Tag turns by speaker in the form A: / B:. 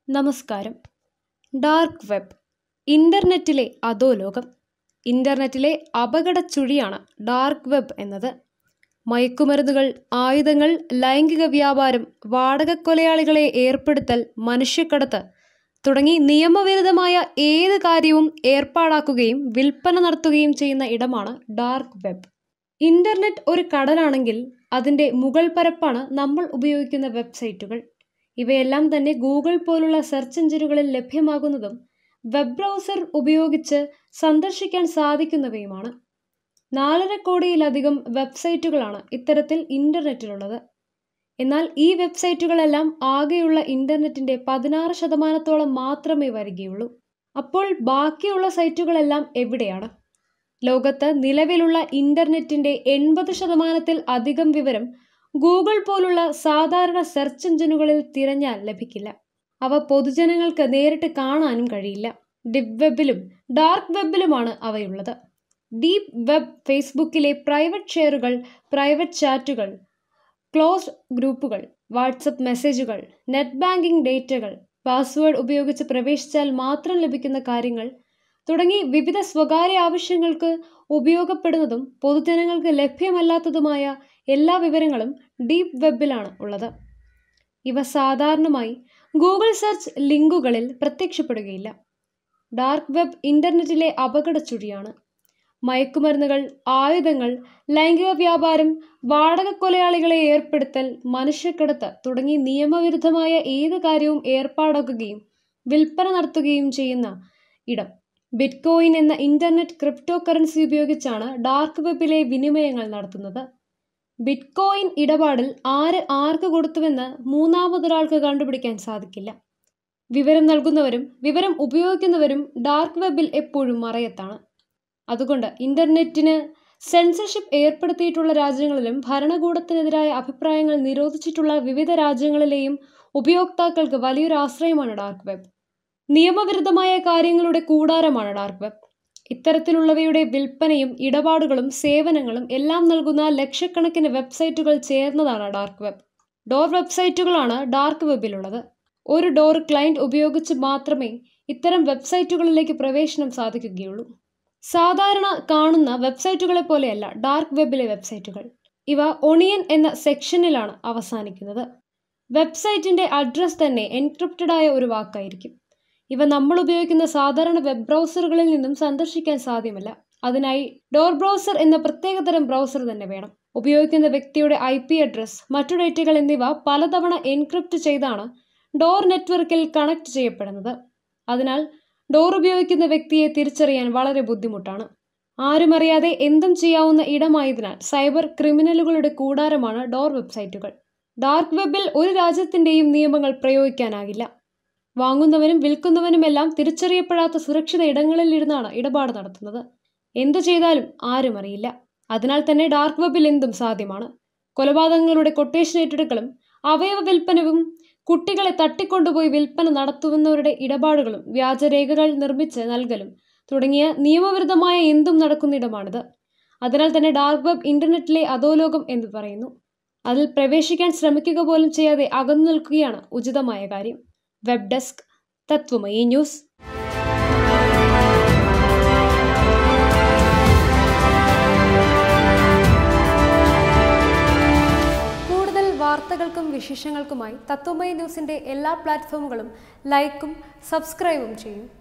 A: നമസ്കാരം dark web ഇൻ്റർനെറ്റിലെ അധോലോകം ഇൻ്റർനെറ്റിലെ അപകടച്ചുഴിയാണ് ഡാർക്ക് വെബ് എന്നത് മയക്കുമരുന്നുകൾ ആയുധങ്ങൾ ലൈംഗിക വ്യാപാരം വാടകക്കൊലയാളികളെ ഏർപ്പെടുത്തൽ മനുഷ്യക്കടത്ത് തുടങ്ങി നിയമവിരുദ്ധമായ ഏത് കാര്യവും ഏർപ്പാടാക്കുകയും വിൽപ്പന നടത്തുകയും ചെയ്യുന്ന ഇടമാണ് ഡാർക്ക് വെബ് ഇൻ്റർനെറ്റ് ഒരു കടലാണെങ്കിൽ അതിൻ്റെ മുകൾ പരപ്പാണ് നമ്മൾ ഉപയോഗിക്കുന്ന വെബ്സൈറ്റുകൾ ഇവയെല്ലാം തന്നെ ഗൂഗിൾ പോലുള്ള സെർച്ച് എഞ്ചിനുകളിൽ ലഭ്യമാകുന്നതും വെബ് ബ്രൗസർ ഉപയോഗിച്ച് സന്ദർശിക്കാൻ സാധിക്കുന്നവയുമാണ് നാലര കോടിയിലധികം വെബ്സൈറ്റുകളാണ് ഇത്തരത്തിൽ ഇൻ്റർനെറ്റിലുള്ളത് എന്നാൽ ഈ വെബ്സൈറ്റുകളെല്ലാം ആകെയുള്ള ഇൻ്റർനെറ്റിൻ്റെ പതിനാറ് ശതമാനത്തോളം മാത്രമേ വരികയുള്ളൂ അപ്പോൾ ബാക്കിയുള്ള സൈറ്റുകളെല്ലാം എവിടെയാണ് ലോകത്ത് നിലവിലുള്ള ഇൻ്റർനെറ്റിൻ്റെ എൺപത് ശതമാനത്തിൽ അധികം വിവരം ഗൂഗിൾ പോലുള്ള സാധാരണ സെർച്ച് എഞ്ചിനുകളിൽ തിരഞ്ഞാൽ ലഭിക്കില്ല അവ പൊതുജനങ്ങൾക്ക് നേരിട്ട് കാണാനും കഴിയില്ല ഡിപ് വെബിലും ഡാർക്ക് വെബിലുമാണ് അവയുള്ളത് ഡീപ് വെബ് ഫേസ്ബുക്കിലെ പ്രൈവറ്റ് ഷെയറുകൾ പ്രൈവറ്റ് ചാറ്റുകൾ ക്ലോസ്ഡ് ഗ്രൂപ്പുകൾ വാട്സപ്പ് മെസ്സേജുകൾ നെറ്റ് ബാങ്കിംഗ് ഡേറ്റകൾ പാസ്വേഡ് ഉപയോഗിച്ച് പ്രവേശിച്ചാൽ മാത്രം ലഭിക്കുന്ന കാര്യങ്ങൾ തുടങ്ങി വിവിധ സ്വകാര്യ ആവശ്യങ്ങൾക്ക് ഉപയോഗപ്പെടുന്നതും പൊതുജനങ്ങൾക്ക് ലഭ്യമല്ലാത്തതുമായ എല്ലാ വിവരങ്ങളും ഡീപ് വെബിലാണ് ഉള്ളത് ഇവ സാധാരണമായി ഗൂഗിൾ സെർച്ച് ലിങ്കുകളിൽ പ്രത്യക്ഷപ്പെടുകയില്ല ഡാർക്ക് വെബ് ഇൻ്റർനെറ്റിലെ അപകടച്ചുഴിയാണ് മയക്കുമരുന്നുകൾ ആയുധങ്ങൾ ലൈംഗിക വ്യാപാരം വാടകക്കൊലയാളികളെ ഏർപ്പെടുത്തൽ മനുഷ്യക്കടത്ത് തുടങ്ങി നിയമവിരുദ്ധമായ ഏത് കാര്യവും ഏർപ്പാടാക്കുകയും വിൽപ്പന നടത്തുകയും ചെയ്യുന്ന ഇടം ബിറ്റ്കോയിൻ എന്ന ഇന്റർനെറ്റ് ക്രിപ്റ്റോ കറൻസി ഉപയോഗിച്ചാണ് ഡാർക്ക് വെബിലെ വിനിമയങ്ങൾ നടത്തുന്നത് ബിറ്റ്കോയിൻ ഇടപാടിൽ ആര് ആർക്ക് കൊടുത്തുവെന്ന് മൂന്നാമതൊരാൾക്ക് കണ്ടുപിടിക്കാൻ സാധിക്കില്ല വിവരം നൽകുന്നവരും വിവരം ഉപയോഗിക്കുന്നവരും ഡാർക്ക് വെബിൽ എപ്പോഴും മറയത്താണ് അതുകൊണ്ട് ഇന്റർനെറ്റിന് സെൻസർഷിപ്പ് ഏർപ്പെടുത്തിയിട്ടുള്ള രാജ്യങ്ങളിലും ഭരണകൂടത്തിനെതിരായ അഭിപ്രായങ്ങൾ നിരോധിച്ചിട്ടുള്ള വിവിധ രാജ്യങ്ങളിലെയും ഉപയോക്താക്കൾക്ക് വലിയൊരു ആശ്രയമാണ് ഡാർക്ക് വെബ് നിയമവിരുദ്ധമായ കാര്യങ്ങളുടെ കൂടാരമാണ് ഡാർക്ക് വെബ് ഇത്തരത്തിലുള്ളവയുടെ വിൽപ്പനയും ഇടപാടുകളും സേവനങ്ങളും എല്ലാം നൽകുന്ന ലക്ഷക്കണക്കിന് വെബ്സൈറ്റുകൾ ചേർന്നതാണ് ഡാർക്ക് വെബ് ഡോർ വെബ്സൈറ്റുകളാണ് ഡാർക്ക് വെബിലുള്ളത് ഒരു ഡോർ ക്ലയൻറ്റ് ഉപയോഗിച്ച് മാത്രമേ ഇത്തരം വെബ്സൈറ്റുകളിലേക്ക് പ്രവേശനം സാധിക്കുകയുള്ളൂ സാധാരണ കാണുന്ന വെബ്സൈറ്റുകളെ പോലെയല്ല ഡാർക്ക് വെബിലെ വെബ്സൈറ്റുകൾ ഇവ ഒണിയൻ എന്ന സെക്ഷനിലാണ് അവസാനിക്കുന്നത് വെബ്സൈറ്റിന്റെ അഡ്രസ് തന്നെ എൻക്രിപ്റ്റഡ് ആയ ഒരു വാക്കായിരിക്കും ഇവ നമ്മൾ ഉപയോഗിക്കുന്ന സാധാരണ വെബ് ബ്രൗസറുകളിൽ നിന്നും സന്ദർശിക്കാൻ സാധ്യമല്ല അതിനായി ഡോർ ബ്രൗസർ എന്ന പ്രത്യേകതരം ബ്രൗസർ തന്നെ വേണം ഉപയോഗിക്കുന്ന വ്യക്തിയുടെ ഐ പി അഡ്രസ് മറ്റു ഡേറ്റകൾ എന്നിവ പലതവണ എൻക്രിപ്റ്റ് ചെയ്താണ് ഡോർ നെറ്റ്വർക്കിൽ കണക്ട് ചെയ്യപ്പെടുന്നത് അതിനാൽ ഡോർ ഉപയോഗിക്കുന്ന വ്യക്തിയെ തിരിച്ചറിയാൻ വളരെ ബുദ്ധിമുട്ടാണ് ആരും അറിയാതെ എന്തും ചെയ്യാവുന്ന ഇടമായതിനാൽ സൈബർ ക്രിമിനലുകളുടെ കൂടാരമാണ് ഡോർ വെബ്സൈറ്റുകൾ ഡാർക്ക് വെബിൽ ഒരു രാജ്യത്തിൻ്റെയും നിയമങ്ങൾ പ്രയോഗിക്കാനാകില്ല വാങ്ങുന്നവനും വിൽക്കുന്നവനുമെല്ലാം തിരിച്ചറിയപ്പെടാത്ത സുരക്ഷിത ഇടങ്ങളിലിരുന്നാണ് ഇടപാട് നടത്തുന്നത് എന്തു ചെയ്താലും ആരും അറിയില്ല അതിനാൽ തന്നെ ഡാർക്ക് വെബിൽ എന്തും സാധ്യമാണ് കൊലപാതകങ്ങളുടെ കൊട്ടേഷൻ ഏറ്റെടുക്കലും അവയവ വിൽപ്പനവും കുട്ടികളെ തട്ടിക്കൊണ്ടുപോയി വിൽപ്പന നടത്തുന്നവരുടെ ഇടപാടുകളും വ്യാജരേഖകൾ നിർമ്മിച്ച് നൽകലും തുടങ്ങിയ നിയമവിരുദ്ധമായ എന്തും നടക്കുന്നിടമാണിത് അതിനാൽ തന്നെ ഡാർക്ക് വെബ് ഇന്റർനെറ്റിലെ അധോലോകം എന്ന് പറയുന്നു അതിൽ പ്രവേശിക്കാൻ ശ്രമിക്കുക പോലും ചെയ്യാതെ അകന്നു നിൽക്കുകയാണ് ഉചിതമായ കാര്യം വെബ് ഡെസ്ക് തത്വമയി ന്യൂസ് കൂടുതൽ വാർത്തകൾക്കും വിശേഷങ്ങൾക്കുമായി തത്വമയി ന്യൂസിൻ്റെ എല്ലാ പ്ലാറ്റ്ഫോമുകളും ലൈക്കും സബ്സ്ക്രൈബും ചെയ്യും